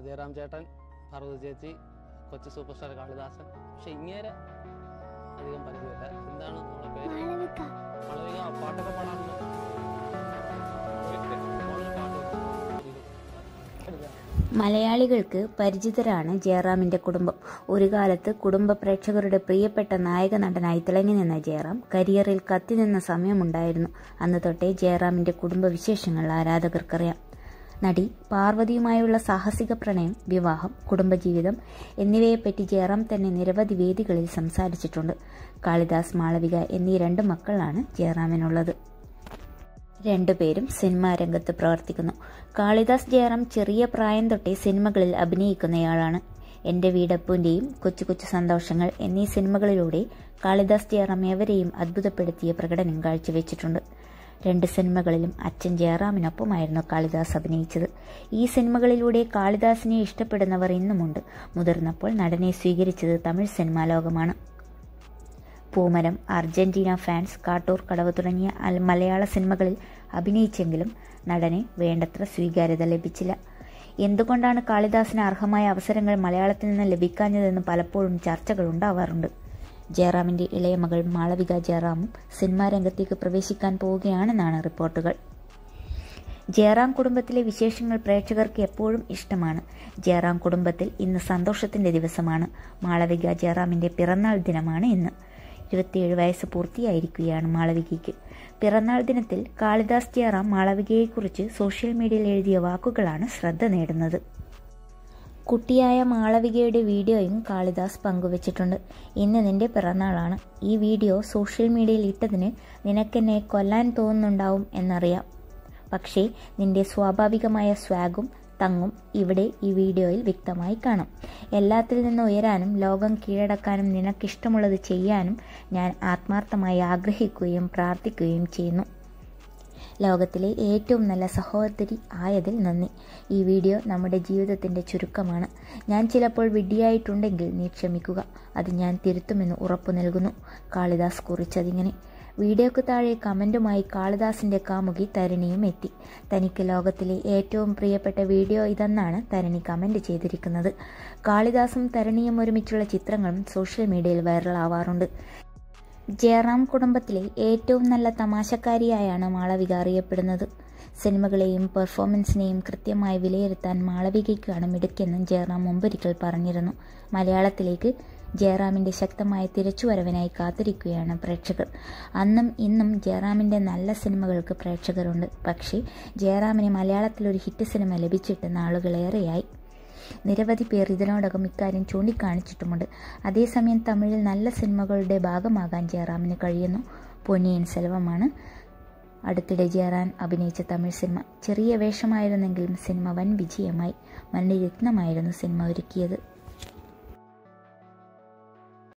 ജയറാം ചേട്ടൻ പാർവതി ചേച്ചി കൊച്ചു സൂപ്പർ സ്റ്റാർ കാളിദാസൻ പക്ഷെ ഇങ്ങേരെ അധികം പരിചയമില്ല എന്താണ് നമ്മളെ പേര് മാളവിക മാളവിക പാട്ടൊക്കെ പാടാറുണ്ട് മോളിൽ പാട്ട് എടുക്കാം. മലയാളികൾക്ക് പരിചിതരാണ് ജയറാമിന്റെ കുടുംബം ഒരു കാലത്ത് കുടുംബ പ്രേക്ഷകരുടെ പ്രിയപ്പെട്ട നായക നടനായി തിളങ്ങി നിന്ന ജയറാം കരിയറിൽ കത്തിനിന്ന സമയമുണ്ടായിരുന്നു അന്ന് തൊട്ടേ ജയറാമിന്റെ കുടുംബ വിശേഷങ്ങൾ ആരാധകർക്കറിയാം നടി പാർവതിയുമായുള്ള സാഹസിക പ്രണയം വിവാഹം കുടുംബജീവിതം എന്നിവയെപ്പറ്റി ജയറാം തന്നെ നിരവധി വേദികളിൽ സംസാരിച്ചിട്ടുണ്ട് കാളിദാസ് മാളവിക എന്നീ രണ്ട് മക്കളാണ് ജയറാമിനുള്ളത് രണ്ടുപേരും സിനിമാ രംഗത്ത് പ്രവർത്തിക്കുന്നു കാളിദാസ് ജയറാം ചെറിയ പ്രായം തൊട്ടേ സിനിമകളിൽ അഭിനയിക്കുന്നയാളാണ് എൻ്റെ വീടപ്പൂൻ്റെയും കൊച്ചു കൊച്ചു സന്തോഷങ്ങൾ എന്നീ സിനിമകളിലൂടെ കാളിദാസ് ജയറാം എവരെയും അത്ഭുതപ്പെടുത്തിയ പ്രകടനം കാഴ്ചവെച്ചിട്ടുണ്ട് രണ്ട് സിനിമകളിലും അച്ഛൻ ജയറാമിനൊപ്പമായിരുന്നു കാളിദാസ് അഭിനയിച്ചത് ഈ സിനിമകളിലൂടെ കാളിദാസിനെ ഇഷ്ടപ്പെടുന്നവർ ഇന്നുമുണ്ട് മുതിർന്നപ്പോൾ നടനെ സ്വീകരിച്ചത് തമിഴ് സിനിമാ ലോകമാണ് പൂമരം അർജന്റീന ഫാൻസ് കാട്ടൂർ കടവ് തുടങ്ങിയ അൽ- മലയാള സിനിമകളിൽ അഭിനയിച്ചെങ്കിലും നടന് വേണ്ടത്ര സ്വീകാര്യത ലഭിച്ചില്ല എന്തുകൊണ്ടാണ് കാളിദാസിന് അർഹമായ അവസരങ്ങൾ മലയാളത്തിൽ നിന്ന് ലഭിക്കാഞ്ഞതെന്ന് പലപ്പോഴും ചർച്ചകൾ ഉണ്ടാവാറുണ്ട് ജയറാമിന്റെ ഇളയ മകൾ മാളവിക ജയറാമും സിനിമാ രംഗത്തേക്ക് പ്രവേശിക്കാൻ പോവുകയാണെന്നാണ് റിപ്പോർട്ടുകൾ ജയറാം കുടുംബത്തിലെ വിശേഷങ്ങൾ പ്രേക്ഷകർക്ക് എപ്പോഴും ഇഷ്ടമാണ് ജയറാം കുടുംബത്തിൽ ഇന്ന് സന്തോഷത്തിന്റെ ദിവസമാണ് മാളവിക ജയറാമിന്റെ പിറന്നാൾ ദിനമാണ് ഇന്ന് ഇരുപത്തിയേഴ് വയസ്സ് പൂർത്തിയായിരിക്കുകയാണ് മാളവികയ്ക്ക് പിറന്നാൾ ദിനത്തിൽ കാളിദാസ് ജയറാം മാളവികയെക്കുറിച്ച് സോഷ്യൽ മീഡിയയിൽ എഴുതിയ വാക്കുകളാണ് ശ്രദ്ധ നേടുന്നത് കുട്ടിയായ മാളവികയുടെ വീഡിയോയും കാളിദാസ് പങ്കുവച്ചിട്ടുണ്ട് ഇന്ന് നിന്റെ പിറന്നാളാണ് ഈ വീഡിയോ സോഷ്യൽ മീഡിയയിൽ ഇട്ടതിന് നിനക്കെന്നെ കൊല്ലാൻ തോന്നുന്നുണ്ടാവും എന്നറിയാം പക്ഷേ നിന്റെ സ്വാഭാവികമായ സ്വാഗും തങ്ങും ഇവിടെ ഈ വീഡിയോയിൽ വ്യക്തമായി കാണാം എല്ലാത്തിൽ നിന്ന് ഉയരാനും ലോകം കീഴടക്കാനും നിനക്കിഷ്ടമുള്ളത് ചെയ്യാനും ഞാൻ ആത്മാർത്ഥമായി ആഗ്രഹിക്കുകയും പ്രാർത്ഥിക്കുകയും ചെയ്യുന്നു ലോകത്തിലെ ഏറ്റവും നല്ല സഹോദരി ആയതിൽ നന്ദി ഈ വീഡിയോ നമ്മുടെ ജീവിതത്തിൻ്റെ ചുരുക്കമാണ് ഞാൻ ചിലപ്പോൾ വിഡ്ഢിയായിട്ടുണ്ടെങ്കിൽ നീ ക്ഷമിക്കുക അത് ഞാൻ തിരുത്തുമെന്ന് ഉറപ്പു നൽകുന്നു കാളിദാസ് കുറിച്ചതിങ്ങനെ വീഡിയോക്ക് താഴെ കമൻറ്റുമായി കാളിദാസിൻ്റെ കാമുകി തരണിയും എത്തി തനിക്ക് ലോകത്തിലെ ഏറ്റവും പ്രിയപ്പെട്ട വീഡിയോ ഇതെന്നാണ് തരണി കമൻറ്റ് ചെയ്തിരിക്കുന്നത് കാളിദാസും തരണിയും ഒരുമിച്ചുള്ള ചിത്രങ്ങളും സോഷ്യൽ മീഡിയയിൽ വൈറലാവാറുണ്ട് ജയറാം കുടുംബത്തിലെ ഏറ്റവും നല്ല തമാശക്കാരിയായാണ് മാളവിക അറിയപ്പെടുന്നത് സിനിമകളെയും പെർഫോമൻസിനെയും കൃത്യമായി വിലയിരുത്താൻ മാളവികയ്ക്കാണ് മിടുക്കെന്നും ജയറാം മുമ്പൊരിക്കൽ പറഞ്ഞിരുന്നു മലയാളത്തിലേക്ക് ജയറാമിൻ്റെ ശക്തമായ തിരിച്ചുവരവിനായി കാത്തിരിക്കുകയാണ് പ്രേക്ഷകർ അന്നും ഇന്നും ജയറാമിൻ്റെ നല്ല സിനിമകൾക്ക് പ്രേക്ഷകരുണ്ട് പക്ഷേ ജയറാമിന് മലയാളത്തിൽ ഒരു ഹിറ്റ് സിനിമ ലഭിച്ചിട്ട് നാളുകളേറെയായി നിരവധി പേർ ഇതിനോടകം ഇക്കാര്യം ചൂണ്ടിക്കാണിച്ചിട്ടുമുണ്ട് അതേസമയം തമിഴിൽ നല്ല സിനിമകളുടെ ഭാഗമാകാൻ ജയറാമിന് കഴിയുന്നു പൊന്നിയൻ സെൽവമാണ് അടുത്തിടെ ജയറാൻ അഭിനയിച്ച തമിഴ് സിനിമ ചെറിയ വേഷമായിരുന്നെങ്കിലും സിനിമ വൻ വിജയമായി മണ്ണിരത്നമായിരുന്നു സിനിമ ഒരുക്കിയത്